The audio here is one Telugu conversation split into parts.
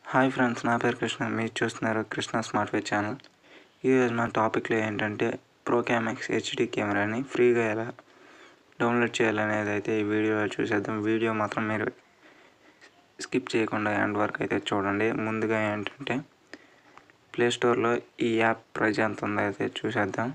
హాయ్ ఫ్రెండ్స్ నా పేరు కృష్ణ మీరు చూస్తున్నారు కృష్ణ స్మార్ట్ వే ఛానల్ ఈరోజు మన టాపిక్లో ఏంటంటే ప్రో క్యామెక్స్ హెచ్డి కెమెరాని ఫ్రీగా ఎలా డౌన్లోడ్ చేయాలనేది అయితే ఈ వీడియోలో చూసేద్దాం వీడియో మాత్రం మీరు స్కిప్ చేయకుండా ఎండ్ వరకు అయితే చూడండి ముందుగా ఏంటంటే ప్లే స్టోర్లో ఈ యాప్ ప్రైజ్ ఎంత ఉందో అయితే చూసేద్దాం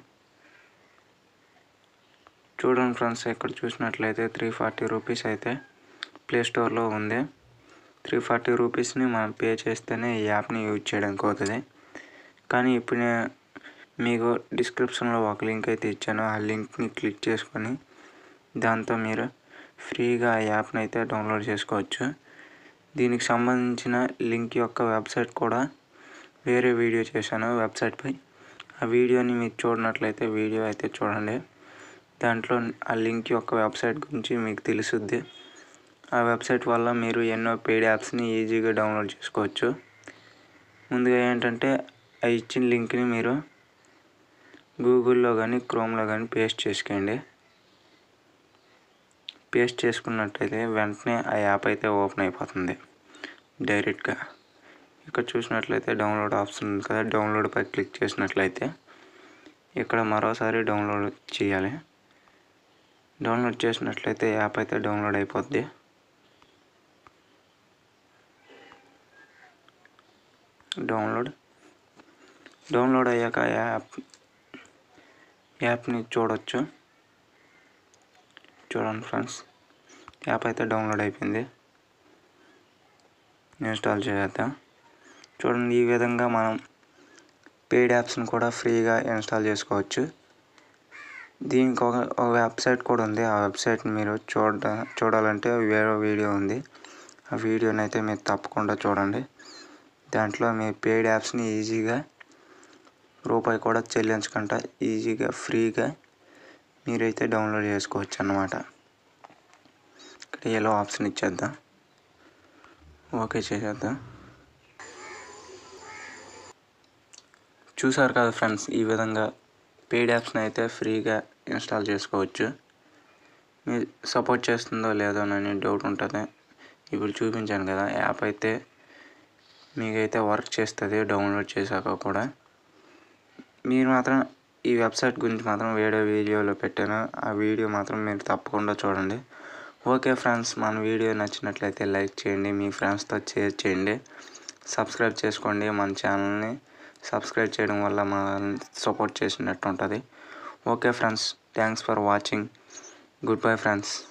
చూడండి ఫ్రెండ్స్ ఇక్కడ చూసినట్లయితే త్రీ ఫార్టీ రూపీస్ అయితే ప్లే స్టోర్లో ఉంది త్రీ ఫార్టీ రూపీస్ని మనం పే చేస్తేనే ఈ యాప్ని యూజ్ చేయడానికి అవుతుంది కానీ ఇప్పుడు నేను మీకు డిస్క్రిప్షన్లో ఒక లింక్ అయితే ఇచ్చాను ఆ లింక్ని క్లిక్ చేసుకొని దాంతో మీరు ఫ్రీగా ఆ యాప్ని అయితే డౌన్లోడ్ చేసుకోవచ్చు దీనికి సంబంధించిన లింక్ యొక్క వెబ్సైట్ కూడా వేరే వీడియో చేశాను వెబ్సైట్పై ఆ వీడియోని మీరు చూడనట్లయితే వీడియో అయితే చూడండి దాంట్లో ఆ లింక్ యొక్క వెబ్సైట్ గురించి మీకు తెలుసుద్ది ఆ వెబ్సైట్ వల్ల మీరు ఎన్నో పెయిడ్ యాప్స్ని ఈజీగా డౌన్లోడ్ చేసుకోవచ్చు ముందుగా ఏంటంటే ఆ ఇచ్చిన లింక్ని మీరు గూగుల్లో కానీ క్రోమ్లో కానీ పేస్ట్ చేసుకోండి పేస్ట్ చేసుకున్నట్టయితే వెంటనే ఆ యాప్ అయితే ఓపెన్ అయిపోతుంది డైరెక్ట్గా ఇక్కడ చూసినట్లయితే డౌన్లోడ్ ఆప్షన్ ఉంది కదా డౌన్లోడ్ పై క్లిక్ చేసినట్లయితే ఇక్కడ మరోసారి డౌన్లోడ్ చేయాలి డౌన్లోడ్ చేసినట్లయితే యాప్ అయితే డౌన్లోడ్ అయిపోద్ది డౌన్లోడ్ డౌన్లోడ్ అయ్యాక యాప్ యాప్ని చూడొచ్చు చూడండి ఫ్రెండ్స్ యాప్ అయితే డౌన్లోడ్ అయిపోయింది ఇన్స్టాల్ చేద్దాం చూడండి ఈ విధంగా మనం పెయిడ్ యాప్స్ని కూడా ఫ్రీగా ఇన్స్టాల్ చేసుకోవచ్చు దీనికి ఒక ఒక వెబ్సైట్ కూడా ఉంది ఆ వెబ్సైట్ని మీరు చూడ చూడాలంటే వేరే వీడియో ఉంది ఆ వీడియోని అయితే మీరు తప్పకుండా చూడండి దాంట్లో మీ పెయిడ్ యాప్స్ని ఈజీగా రూపాయి కూడా చెల్లించకుండా ఈజీగా ఫ్రీగా మీరైతే డౌన్లోడ్ చేసుకోవచ్చు అన్నమాట ఇక్కడ ఎలో ఆప్షన్ ఇచ్చేద్దాం ఓకే చేసేద్దాం చూసారు కదా ఫ్రెండ్స్ ఈ విధంగా పెయిడ్ యాప్స్ని అయితే ఫ్రీగా ఇన్స్టాల్ చేసుకోవచ్చు మీరు సపోర్ట్ చేస్తుందో లేదో అని డౌట్ ఉంటుంది ఇప్పుడు చూపించాను కదా యాప్ అయితే మీకైతే వర్క్ చేస్తుంది డౌన్లోడ్ చేశాక కూడా మీరు మాత్రం ఈ వెబ్సైట్ గురించి మాత్రం వేరే వీడియోలో పెట్టాను ఆ వీడియో మాత్రం మీరు తప్పకుండా చూడండి ఓకే ఫ్రెండ్స్ మన వీడియో నచ్చినట్లయితే లైక్ చేయండి మీ ఫ్రెండ్స్తో షేర్ చేయండి సబ్స్క్రైబ్ చేసుకోండి మన ఛానల్ని సబ్స్క్రైబ్ చేయడం వల్ల మనల్ని సపోర్ట్ చేసినట్టు ఉంటుంది okay friends thanks for watching goodbye friends